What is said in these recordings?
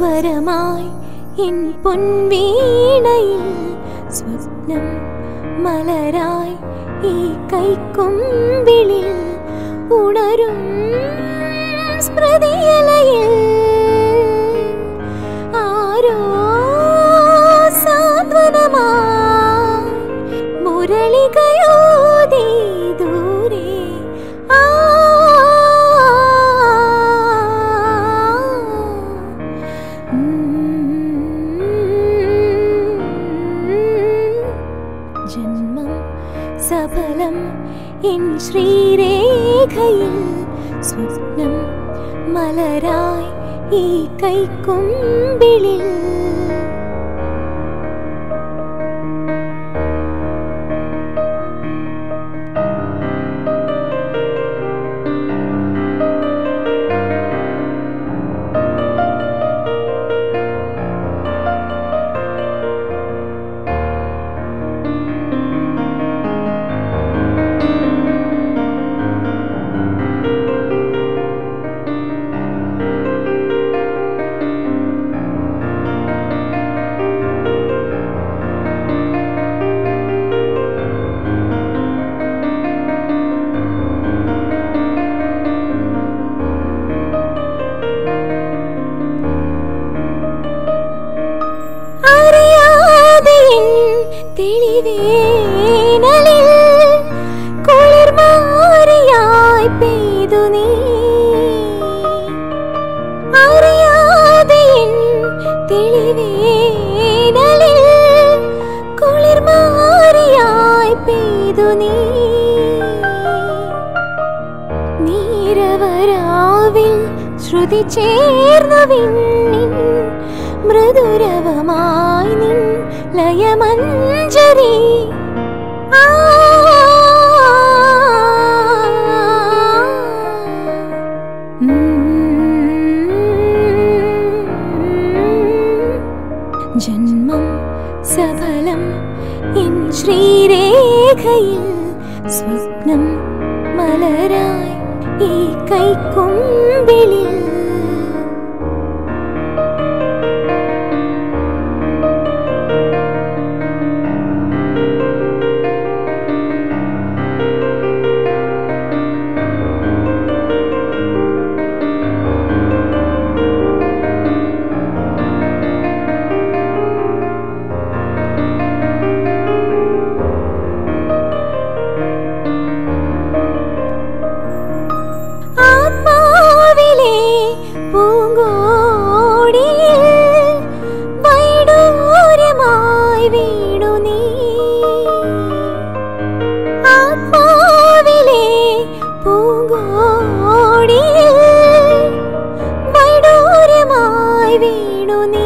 സ്വരമായി N പൊൻവീണയിൽ സ്വപ്നം മലരായി ഈ കൈക്കൊമ്പിളിൽ ഉണരും സ്മൃതിയലയിൽ ആരോ സാന്ത്വനമായി മുരളികയോതി ദൂരെ ആ ജന്മം സഫലം എൻ ശ്രീരേഖയിൽ സ്വപ്നം മലരായി ഈ കൈക്കൊമ്പിളിൽ അറിയാതെ എൻ തെളിവേനലിൽ കുളിർമാരിയായി പെയ്തു നീ അറിയാതെ എൻ തെളിവേനലിൽ കുളിർമാരിയായി പെയ്തു നീ നീരവരാവിൽ ശ്രുതി ചേർന്നു വിണ്ണിൻ മൃദുരവമായി നിൻ ലയമഞ്ജരി ആ ജന്മം സഫലം എൻ ശ്രീരേഖയിൽ സ്വപ്നം മലരായി ഈ കൈക്കൊമ്പിളിൽ ആത്മാവിലെ പൂങ്കോടിയിൽ വൈഡൂര്യമായി വീണു നീ ആത്മാവിലെ പൂങ്കോടിയിൽ വൈഡൂര്യമായി വീണു നീ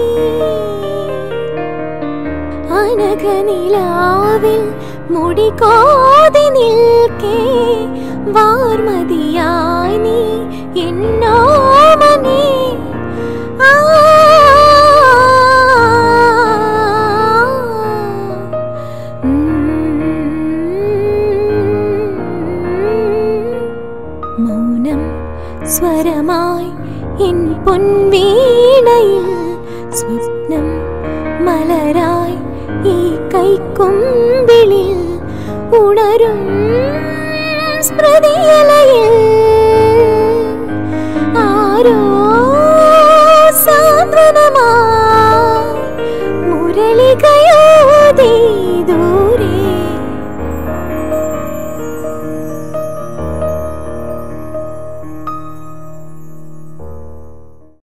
അനഘനിലാവിൽ മുടി കോതി നിൽക്കേ വാർമതിയായി നീ എന്നോമനെ ആ മൗനം സ്വരമായി എൻ പൊൻവീണയിൽ സ്വപ്നം മലരായി ഈ കൈക്കൊമ്പിളിൽ ഉണരും സ്മൃതിയലയിൽ ആരോ